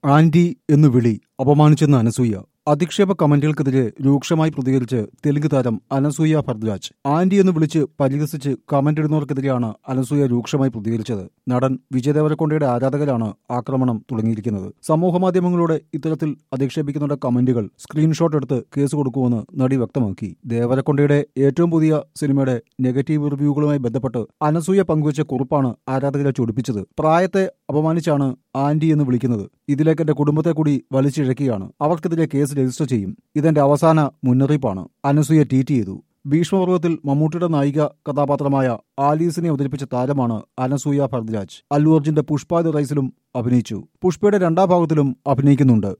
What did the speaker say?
anti എന്ന് വിളി അപമാനിച്ചെന്ന് അനസൂയ അധിക്ഷേപ കമന്റുകൾക്കെതിരെ രൂക്ഷമായി പ്രതികരിച്ച് തെലുങ്ക് താരം അനസൂയ ഭരദ്വാജ് ആന്റി എന്ന് വിളിച്ച് പരിഹസിച്ച് കമന്റ് ഇടുന്നവർക്കെതിരെയാണ് അനസൂയ രൂക്ഷമായി പ്രതികരിച്ചത് നടൻ വിജയ് ദേവരക്കൊണ്ടയുടെ ആരാധകരാണ് ആക്രമണം തുടങ്ങിയിരിക്കുന്നത് സമൂഹമാധ്യമങ്ങളോട് ഇത്തരത്തിൽ അധിക്ഷേപിക്കുന്നവരുടെ കമന്റുകൾ സ്ക്രീൻഷോട്ട് എടുത്ത് കേസ് കൊടുക്കുമെന്ന് നടി വ്യക്തമാക്കി ദേവരക്കൊണ്ടയുടെ ഏറ്റവും പുതിയ സിനിമയുടെ നെഗറ്റീവ് റിവ്യൂകളുമായി ബന്ധപ്പെട്ട് അനസൂയ പങ്കുവച്ച കുറിപ്പാണ് ആരാധകരെ ചൊടിപ്പിച്ചത് പ്രായത്തെ അപമാനിച്ചാണ് ആന്റി എന്ന് വിളിക്കുന്നത് ഇതിലേക്ക് എന്റെ കുടുംബത്തെ കൂടി വലിച്ചിഴക്കുകയാണ് അവർക്കെതിരെ കേസ് രജിസ്റ്റർ ചെയ്യും ഇതെന്റെ അവസാന മുന്നറിയിപ്പാണ് അനസൂയ ട്വീറ്റ് ചെയ്തു ഭീഷ്മപർവത്തിൽ മമ്മൂട്ടിയുടെ നായിക കഥാപാത്രമായ ആലീസിനെ അവതരിപ്പിച്ച താരമാണ് അനസൂയ ഭരദ്വാജ് അല്ലു അർജുന്റെ പുഷ്പ ദ റൈസിലും അഭിനയിച്ചു പുഷ്പയുടെ രണ്ടാം ഭാഗത്തിലും അഭിനയിക്കുന്നുണ്ട്